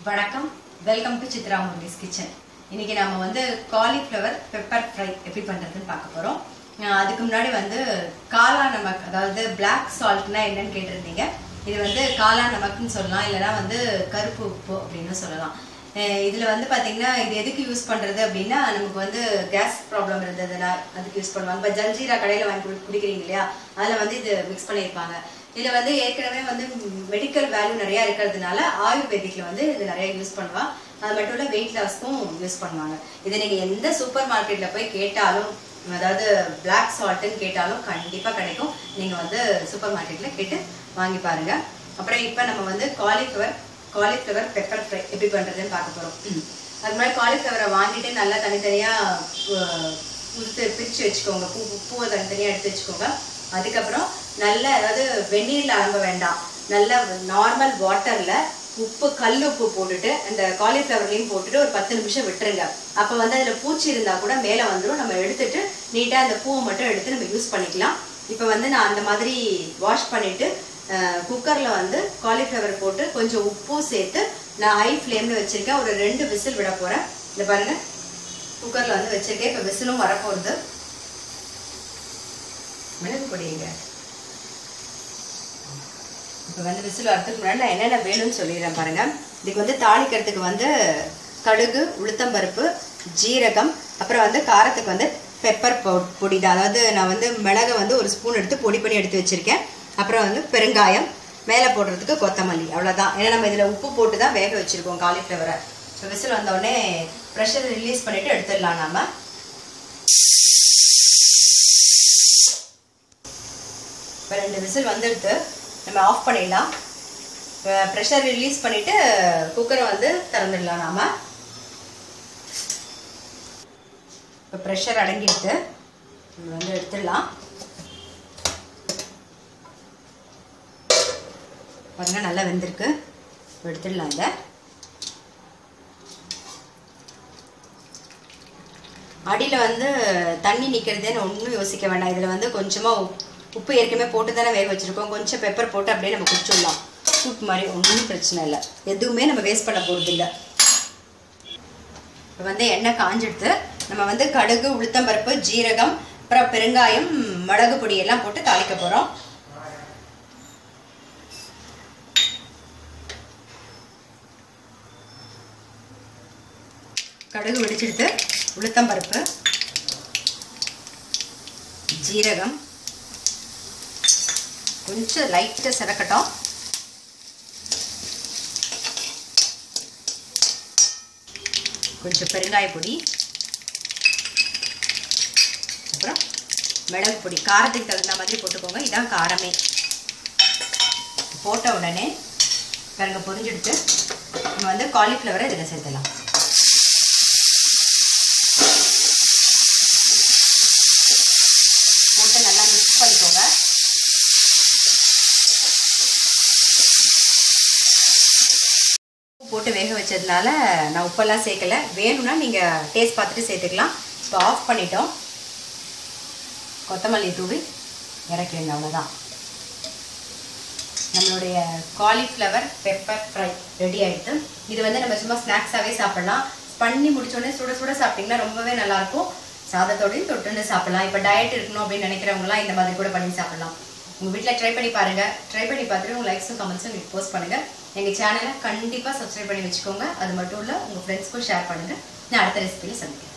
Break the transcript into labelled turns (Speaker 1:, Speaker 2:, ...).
Speaker 1: வணக்கம் welcome to Chitra Murali's kitchen இன்னைக்கு நம்ம வந்து காலிஃப்ளவர் பெப்பர் ஃப்ரை எப்படி பண்றதுன்னு பார்க்க போறோம் அஹ் அதுக்கு முன்னாடி வந்து காளா நமக் அதாவது பிளாக் சால்ட்னா என்னன்னு கேட்டிருந்தீங்க இது வந்து காளா நமக்குன்னு சொல்லலாம் இல்லைன்னா வந்து கருப்பு உப்பு அப்படின்னு சொல்லலாம் அஹ் இதுல வந்து பாத்தீங்கன்னா இது எதுக்கு யூஸ் பண்றது அப்படின்னா நமக்கு வந்து கேஸ் ப்ராப்ளம் இருந்ததுன்னா அதுக்கு யூஸ் பண்ணுவாங்க இப்போ ஜல்ஜீரா கடையில வாங்கி குடி- குடிக்கிறீங்க இல்லையா அதுல வந்து இது மிக்ஸ் பண்ணியிருப்பாங்க இதுல வந்து ஏற்கனவே வந்து மெடிக்கல் வேல்யூ நிறைய இருக்கிறதுனால ஆயுர்வேதிக்ல வந்து இது நிறைய யூஸ் பண்ணுவா அது மட்டும் இல்ல வெயிட் லாஸ்க்கும் யூஸ் பண்ணுவாங்க இதை நீங்க எந்த சூப்பர் மார்க்கெட்ல போய் கேட்டாலும் அதாவது பிளாக் சால்ட்னு கேட்டாலும் கண்டிப்பா கிடைக்கும் நீங்க வந்து சூப்பர் மார்க்கெட்ல கேட்டு வாங்கி பாருங்க அப்புறம் இப்ப நம்ம வந்து காலிஃப்ளவர் காலிஃப்ளவர் பெப்பர் ஃப்ரை எப்படி பண்றதுன்னு பார்க்க போறோம் அது மாதிரி காலிஃப்ளவரை வாங்கிட்டு நல்லா தனித்தனியா அஹ், உதுத்து பிரிச்சு வச்சுக்கோங்க பூ பூ- பூவை தனித்தனியா எடுத்து வச்சுக்கோங்க அதுக்கப்புறம் நல்ல அதாவது வெந்நீர்ல அலம்ப வேண்டாம் நல்ல நார்மல் வாட்டர்ல உப்பு கல் உப்பு போட்டுட்டு அந்த காலிஃப்ளவர்லையும் போட்டுட்டு ஒரு பத்து நிமிஷம் விட்டுருங்க அப்ப வந்து அதுல பூச்சி இருந்தா கூட மேல வந்துடும் நம்ம எடுத்துட்டு நீட்டா அந்த பூவை மட்டும் எடுத்து நம்ம யூஸ் பண்ணிக்கலாம் இப்ப வந்து நான் அந்த மாதிரி வாஷ் பண்ணிட்டு குக்கர்ல வந்து காலிஃப்ளவர் போட்டு கொஞ்சம் உப்பும் சேர்த்து நான் ஹை ஃப்ளேம்ல வச்சிருக்கேன் ஒரு ரெண்டு விசில் விட போறேன் இந்த பாருங்க குக்கர்ல வந்து வச்சிருக்கேன் இப்ப விசிலும் வரப்போகுது மிளகு பொடிங்க இப்போ வந்து விசில் வரதுக்கு முன்னாடி நான் என்னென்ன வேணும்னு சொல்லிடுறேன் பாருங்க இதுக்கு வந்து தாளிக்கிறதுக்கு வந்து கடுகு உளுத்தம்பருப்பு ஜீரகம் அப்புறம் வந்து காரத்துக்கு வந்து பெப்பர் பொடி தான் அதாவது நான் வந்து மிளகை வந்து ஒரு ஸ்பூன் எடுத்து பொடி பண்ணி எடுத்து வச்சிருக்கேன் அப்புறம் வந்து பெருங்காயம் மேலே போடுறதுக்கு கொத்தமல்லி அவ்வளோதான் ஏன்னா நம்ம இதில் உப்பு போட்டு தான் வேக வச்சிருக்கோம் காலிஃப்ளவரை இப்போ விசில் வந்தோடனே ப்ரெஷர் ரிலீஸ் பண்ணிட்டு எடுத்துடலாம் நாம இப்போ ரெண்டு விசில் வந்துடுது நம்ம ஆஃப் பண்ணிடலாம் ப்ரெஷர் ரிலீஸ் பண்ணிட்டு குக்கரை வந்து திறந்துடலாம் நாம இப்போ ப்ரெஷர் அடங்கிடுது நம்ம வந்து எடுத்துடலாம் பாருங்க நல்லா வெந்திருக்கு இப்போ எடுத்துடலாம் இதை அடியில் வந்து தண்ணி நிற்கிறதுன்னு ஒன்றும் யோசிக்க வேண்டாம் இதில் வந்து கொஞ்சமாக உப்பு ஏற்கனவே போட்டு தானே வேக வச்சுருக்கோம் கொஞ்சம் பெப்பர் போட்டு அப்படியே நம்ம குடிச்சிடலாம் சூப் மாதிரி ஒன்றும் பிரச்சனை இல்லை எதுவுமே நம்ம வேஸ்ட் பண்ண போகிறது இல்லை இப்போ வந்து எண்ணெய் காஞ்சிடுத்து நம்ம வந்து கடுகு உளுத்தம்பருப்பு ஜீரகம் அப்புறம் பெருங்காயம் மிளகு பொடி எல்லாம் போட்டு தாளிக்க போகிறோம் கடுகு வெடிச்சிடுத்து உளுத்தம்பருப்பு ஜீரகம் கொஞ்சம் லைட்டாக சிறக்கட்டும் கொஞ்சம் பெருங்காய பொடி அப்புறம் மிளகு பொடி காரத்துக்கு தகுந்த மாதிரி போட்டுக்கோங்க இதான் காரமே போட்ட உடனே பாருங்க பொரிஞ்செடுத்து நம்ம வந்து காலிஃப்ளவரை இதில் சேர்த்துலாம் போட்டு நல்லா மிக்ஸ் பண்ணிக்கோங்க உப்பு போட்டு வேக வச்சதுனால நான் உப்பெல்லாம் சேர்க்கல வேணும்னா நீங்கள் டேஸ்ட் பார்த்துட்டு சேர்த்துக்கலாம் இப்போ ஆஃப் பண்ணிட்டோம் கொத்தமல்லி தூவி இறக்கிடுங்க அவ்வளோதான் நம்மளுடைய காலிஃப்ளவர் பெப்பர் ஃப்ரை ரெடி ஆயிடுது இது வந்து நம்ம சும்மா ஸ்நாக்ஸாகவே சாப்பிடலாம் பண்ணி முடிச்சோடனே சுட சுட சாப்பிட்டிங்கன்னா ரொம்பவே நல்லாயிருக்கும் சாதத்தோடையும் தொட்டுன்னு சாப்பிடலாம் இப்போ டயட் இருக்கணும் அப்படின்னு நினைக்கிறவங்களாம் இந்த மாதிரி கூட பண்ணி சாப்பிடலாம் உங்கள் வீட்டில் ட்ரை பண்ணி பாருங்கள் ட்ரை பண்ணி பார்த்துட்டு உங்கள் லைக்ஸும் கமெண்ட்ஸும் நீங்கள் போஸ்ட் பண்ணுங்கள் எங்கள் சேனலை கண்டிப்பாக சப்ஸ்கிரைப் பண்ணி வச்சுக்கோங்க அது மட்டும் இல்லை உங்கள் ஃப்ரெண்ட்ஸ்க்கும் ஷேர் பண்ணுங்கள் நான் அடுத்த ரெசிபியில் சந்திக்கிறேன்